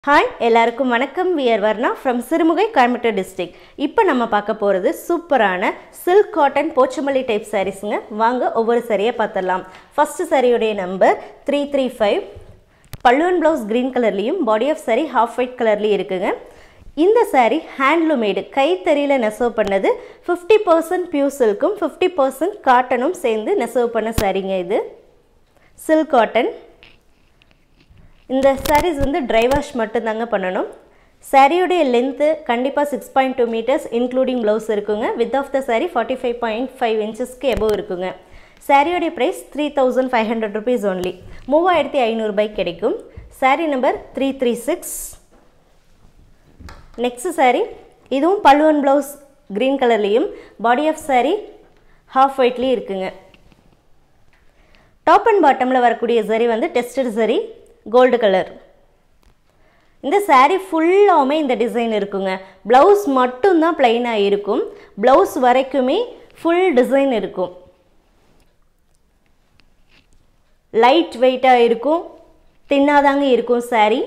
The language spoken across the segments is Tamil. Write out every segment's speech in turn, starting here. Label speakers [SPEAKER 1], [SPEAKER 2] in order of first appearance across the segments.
[SPEAKER 1] ஹாய் எல்லாருக்கும் வணக்கம் we're Varna from Sirumugai Coimbatore district இப்போ நம்ம பார்க்க போகிறது சூப்பரான சில்க் காட்டன் போச்சமல்லி டைப் சாரீஸுங்க வாங்க ஒவ்வொரு சரியாக பார்த்துடலாம் ஃபஸ்ட்டு சாரியுடைய நம்பர் த்ரீ த்ரீ ஃபைவ் பல்லுவன் ப்ளவுஸ் க்ரீன் கலர்லேயும் body of sari half white கலர்லேயும் இருக்குங்க இந்த சாரீ ஹேண்ட்லூமேடு கைத்தறியில் நெசவு பண்ணது ஃபிஃப்டி பர்சன்ட் பியூர் சில்க்கும் ஃபிஃப்டி பர்சன்ட் காட்டனும் சேர்ந்து நெசவு பண்ண சாரீங்க இது சில்க் காட்டன் இந்த சாரீஸ் வந்து ட்ரை வாஷ் மட்டும்தாங்க பண்ணணும் சாரியுடைய லென்த்து கண்டிப்பாக six point two metres including blouse இருக்குங்க width of the sari forty five point five இன்ச்சஸ்க்கு எபோவ் இருக்குங்க சாரியோடைய price three thousand five hundred rupees only மூவாயிரத்தி ஐநூறுபாய்க்கு கிடைக்கும் sari number three three six next sari இதுவும் பல்லுவன் ப்ளவுஸ் க்ரீன் கலர்லேயும் பாடி ஆஃப் சாரீ ஹாஃப் ஒயிட்லேயும் இருக்குங்க டாப் அண்ட் பாட்டமில் வரக்கூடிய சரி வந்து டெஸ்டட் சரி கோல்டு கலர் இந்த சாரீ ஃபுல்லாகவுமே இந்த டிசைன் இருக்குங்க ப்ளவுஸ் மட்டும்தான் ப்ளைனாக இருக்கும் ப்ளவுஸ் வரைக்குமே ஃபுல் டிசைன் இருக்கும் லைட் வெயிட்டாக இருக்கும் தின்னாதாங்க இருக்கும் சாரீ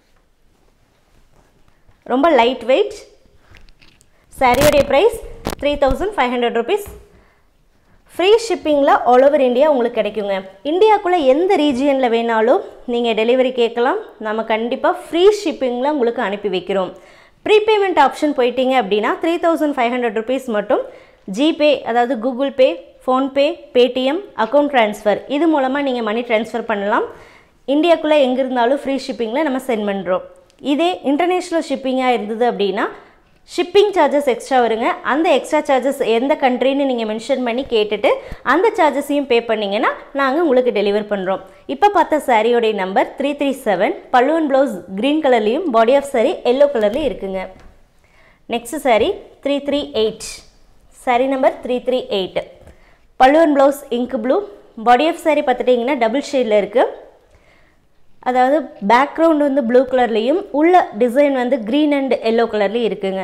[SPEAKER 1] ரொம்ப லைட் வெயிட் சாரியோடைய price three thousand five hundred rupees free ஷிப்பிங்கில் ஆல் ஓவர் இந்தியா உங்களுக்கு கிடைக்குங்க இந்தியாவுக்குள்ளே எந்த ரீஜியனில் வேணாலும் நீங்கள் டெலிவரி கேட்கலாம் நம்ம கண்டிப்பாக ஃப்ரீ ஷிப்பிங்கில் உங்களுக்கு அனுப்பி வைக்கிறோம் ப்ரீபேமெண்ட் ஆப்ஷன் போயிட்டீங்க அப்படின்னா three thousand five hundred rupees மட்டும் ஜிபே அதாவது Google Pay PhonePe Paytm account transfer இது மூலமாக நீங்கள் மணி ட்ரான்ஸ்ஃபர் பண்ணலாம் இந்தியாவுக்குள்ளே எங்கே இருந்தாலும் ஃப்ரீ ஷிப்பிங்கில் நம்ம சென்ட் பண்ணுறோம் இதே இன்டர்நேஷ்னல் ஷிப்பிங்காக இருந்தது அப்படின்னா ஷிப்பிங் சார்ஜஸ் எக்ஸ்ட்ரா வருங்க அந்த எக்ஸ்ட்ரா சார்ஜஸ் எந்த கண்ட்ரின்னு நீங்கள் மென்ஷன் பண்ணி கேட்டுட்டு அந்த சார்ஜஸையும் பே பண்ணிங்கன்னா நாங்கள் உங்களுக்கு டெலிவர் பண்ணுறோம் இப்போ பார்த்த சாரியோடைய நம்பர் த்ரீ த்ரீ செவன் பல்லுவன் ப்ளவுஸ் க்ரீன் கலர்லேயும் பாடி ஆஃப் சாரி எல்லோ கலர்லேயும் இருக்குங்க next sari three three eight sari number three three eight பல்லுவன் blouse ink blue body of sari பார்த்துட்டிங்கன்னா டபுள் ஷேடில் இருக்குது அதாவது பேக்ரவுண்ட் வந்து ப்ளூ கலர்லேயும் உள்ள டிசைன் வந்து க்ரீன் அண்ட் எல்லோ கலர்லேயும் இருக்குங்க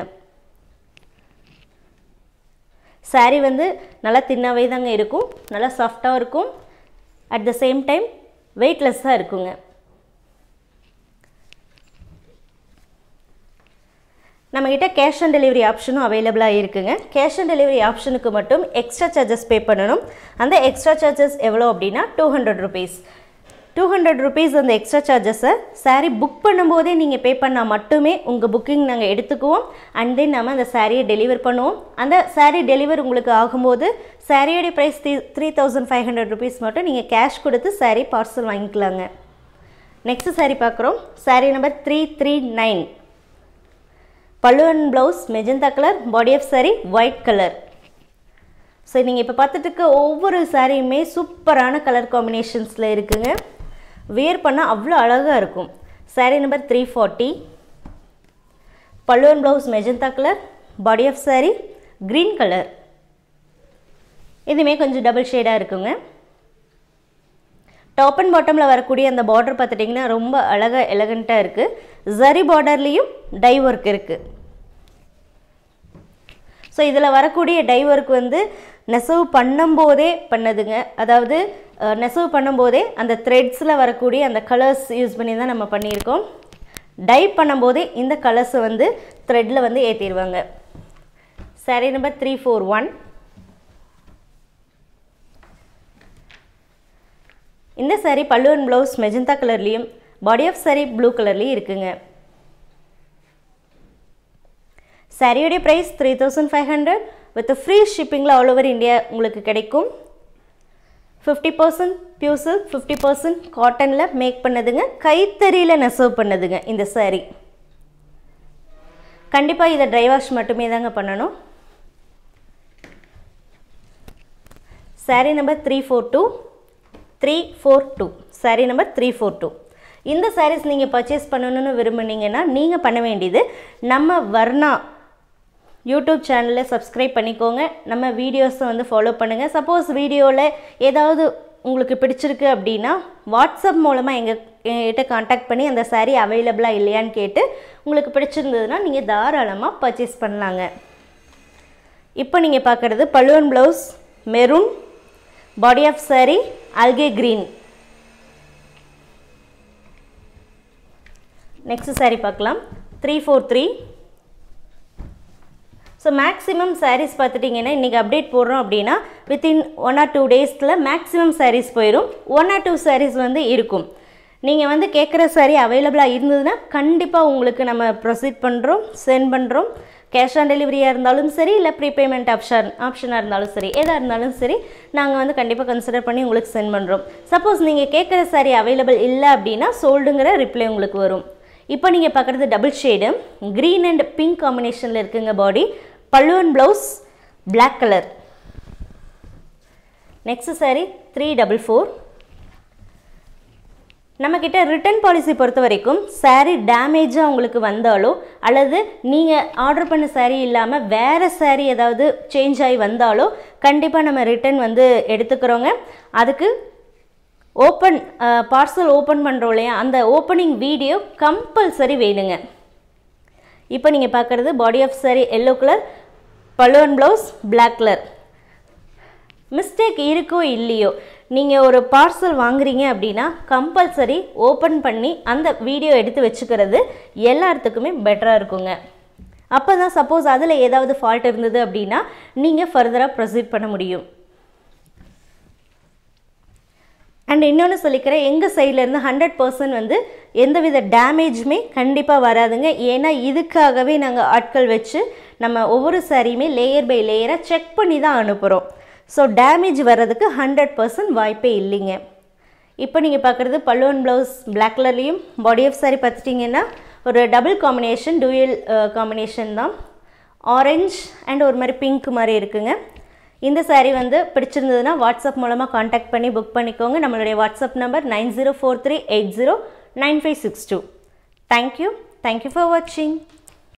[SPEAKER 1] சாரீ வந்து நல்லா தின்னாவே தாங்க இருக்கும் நல்லா சாஃப்டாக இருக்கும் அட் த சேம் டைம் வெயிட்லெஸ்ஸாக இருக்குங்க நம்மக்கிட்ட கேஷ் ஆன் டெலிவரி ஆப்ஷனும் அவைலபிளாக இருக்குங்க கேஷ் ஆன் டெலிவரி ஆப்ஷனுக்கு மட்டும் எக்ஸ்ட்ரா சார்ஜஸ் பே பண்ணணும் அந்த எக்ஸ்ட்ரா சார்ஜஸ் எவ்வளோ அப்படின்னா two hundred rupees two hundred rupees அந்த எக்ஸ்ட்ரா சார்ஜஸை சாரீ புக் பண்ணும்போதே நீங்கள் பே பண்ணால் மட்டுமே உங்கள் புக்கிங் நாங்கள் எடுத்துக்குவோம் அண்ட் தென் நம்ம அந்த சாரியை டெலிவர் பண்ணுவோம் அந்த சாரீ டெலிவர் உங்களுக்கு ஆகும்போது சாரியோடைய price three three thousand five hundred rupees மட்டும் நீங்கள் கேஷ் கொடுத்து சாரீ பார்சல் வாங்கிக்கலாங்க நெக்ஸ்ட் சாரீ பார்க்குறோம் sari number three three nine பல்லுவன் blouse magenta colour body of sari white colour so நீங்கள் இப்போ பார்த்துட்டு இருக்க ஒவ்வொரு சாரியுமே சூப்பரான கலர் காம்பினேஷன்ஸில் இருக்குங்க வியர் பண்ணால் அவ்வளோ அழகாக இருக்கும் சாரீ நம்பர் த்ரீ ஃபார்ட்டி பல்லுவன் blouse magenta colour body of sari green colour இதுவுமே கொஞ்சம் டபுள் ஷேடாக இருக்குங்க டாப் அண்ட் பாட்டமில் வரக்கூடிய அந்த பார்டர் பார்த்துட்டிங்கன்னா ரொம்ப அழகாக எலகண்ட்டாக இருக்குது ஜரி பார்டர்லேயும் டை ஒர்க் இருக்குது ஸோ இதில் வரக்கூடிய டை ஒர்க் வந்து நெசவு பண்ணும்போதே பண்ணதுங்க அதாவது நெசவு பண்ணும்போதே அந்த த்ரெட்ஸில் வரக்கூடிய அந்த கலர்ஸ் யூஸ் பண்ணி தான் நம்ம பண்ணியிருக்கோம் டை பண்ணும்போதே இந்த கலர்ஸை வந்து த்ரெட்டில் வந்து ஏற்றிடுவாங்க sari number three four one இந்த சாரீ பல்லுவன் ப்ளவுஸ் மெஜந்தா கலர்லேயும் பாடி ஆஃப் சாரீ ப்ளூ கலர்லேயும் இருக்குங்க சாரியோடைய price three thousand five hundred with free ஷிப்பிங்கில் ஆல் ஓவர் இந்தியா உங்களுக்கு கிடைக்கும் fifty percent pure silk fifty percent காட்டனில் மேக் பண்ணதுங்க கைத்தறியில் நெசவு பண்ணதுங்க இந்த சாரீ கண்டிப்பாக இதை ட்ரை வாஷ் மட்டுமே தாங்க பண்ணணும் sari number three four two three four two sari number three four two இந்த சாரீஸ் நீங்கள் பர்ச்சேஸ் பண்ணணும்னு விரும்புனீங்கன்னா நீங்கள் பண்ண வேண்டியது நம்ம வர்ணா யூடியூப் சேனலில் சப்ஸ்கிரைப் பண்ணிக்கோங்க நம்ம வீடியோஸை வந்து ஃபாலோ பண்ணுங்கள் சப்போஸ் வீடியோவில் ஏதாவது உங்களுக்கு பிடிச்சிருக்கு அப்படின்னா வாட்ஸ்அப் மூலமாக எங்கள் எங்கிட்ட காண்டாக்ட் பண்ணி அந்த சாரீ அவைலபிளாக இல்லையான்னு கேட்டு உங்களுக்கு பிடிச்சிருந்ததுன்னா நீங்கள் தாராளமாக பர்ச்சேஸ் பண்ணலாங்க இப்போ நீங்கள் பார்க்குறது பல்லுவன் blouse maroon body of sari algae green next saree பார்க்கலாம் three four three so maximum sarees பார்த்துட்டிங்கன்னா இன்றைக்கி அப்டேட் போடுறோம் அப்படின்னா வித்தின் ஒன் ஆர் டூ டேஸில் மேக்ஸிமம் sarees போயிடும் ஒன் ஆர் டூ sarees வந்து இருக்கும் நீங்கள் வந்து கேட்குற saree அவைலபிளாக இருந்ததுன்னா கண்டிப்பாக உங்களுக்கு நம்ம ப்ரொசீட் பண்ணுறோம் சென்ட் பண்ணுறோம் கேஷ் ஆன் டெலிவரியாக இருந்தாலும் சரி இல்லை ப்ரீபேமெண்ட் ஆப்ஷன் ஆப்ஷனாக இருந்தாலும் சரி எதாக இருந்தாலும் சரி நாங்கள் வந்து கண்டிப்பாக கன்சிடர் பண்ணி உங்களுக்கு சென்ட் பண்ணுறோம் சப்போஸ் நீங்கள் கேட்குற saree அவைலபிள் இல்லை அப்படின்னா சோல்டுங்கிற ரிப்ளை உங்களுக்கு வரும் இப்போ நீங்கள் பார்க்குறது double shade green and pink காம்பினேஷனில் இருக்குங்க பாடி பல்லுவன் blouse black colour next saree three double four நம்மக்கிட்ட ரிட்டர்ன் பாலிசி பொறுத்த வரைக்கும் saree டேமேஜாக உங்களுக்கு வந்தாலோ அல்லது நீங்கள் ஆர்டர் பண்ண saree இல்லாமல் வேறு saree ஏதாவது சேஞ்ச் ஆகி வந்தாலோ கண்டிப்பாக நம்ம ரிட்டர்ன் வந்து எடுத்துக்கிறோங்க அதுக்கு ஓப்பன் பார்சல் ஓப்பன் பண்ணுறோம் இல்லையா அந்த ஓப்பனிங் வீடியோ கம்பல்சரி வேணுங்க இப்போ நீங்கள் பார்க்குறது body of saree yellow colour பல்லுவன் ப்ளவுஸ் பிளாக் கலர் மிஸ்டேக் இருக்கோ இல்லையோ நீங்கள் ஒரு பார்சல் வாங்குறீங்க அப்படின்னா கம்பல்சரி ஓப்பன் பண்ணி அந்த வீடியோ எடுத்து வச்சுக்கிறது எல்லாத்துக்குமே பெட்டராக இருக்குங்க அப்போ தான் சப்போஸ் அதில் ஏதாவது ஃபால்ட் இருந்தது அப்படின்னா நீங்கள் ஃபர்தராக ப்ரொசீட் பண்ண முடியும் அண்ட் இன்னொன்று சொல்லிக்கிறேன் எங்கள் சைட்லேருந்து ஹண்ட்ரட் பர்சன்ட் வந்து எந்தவித டேமேஜுமே கண்டிப்பாக வராதுங்க ஏன்னா இதுக்காகவே நாங்கள் ஆட்கள் வச்சு நம்ம ஒவ்வொரு சாரியுமே லேயர் பை லேயராக செக் பண்ணி தான் அனுப்புகிறோம் ஸோ டேமேஜ் வர்றதுக்கு ஹண்ட்ரட் பர்சன்ட் வாய்ப்பே இல்லைங்க இப்போ நீங்கள் பார்க்குறது பல்லுவன் ப்ளவுஸ் பிளாக் கலர்லேயும் பாடி ஆஃப் சாரி பார்த்துட்டிங்கன்னா ஒரு டபுள் காம்பினேஷன் டூயல் காம்பினேஷன் தான் ஆரஞ்ச் அண்ட் ஒரு மாதிரி பிங்க் மாதிரி இருக்குங்க இந்த saree வந்து பிடிச்சிருந்ததுன்னா வாட்ஸ்அப் மூலமாக காண்டாக்ட் பண்ணி புக் பண்ணிக்கோங்க நம்மளுடைய WhatsApp number nine zero four three eight zero nine five six two thank you thank you for வாட்சிங்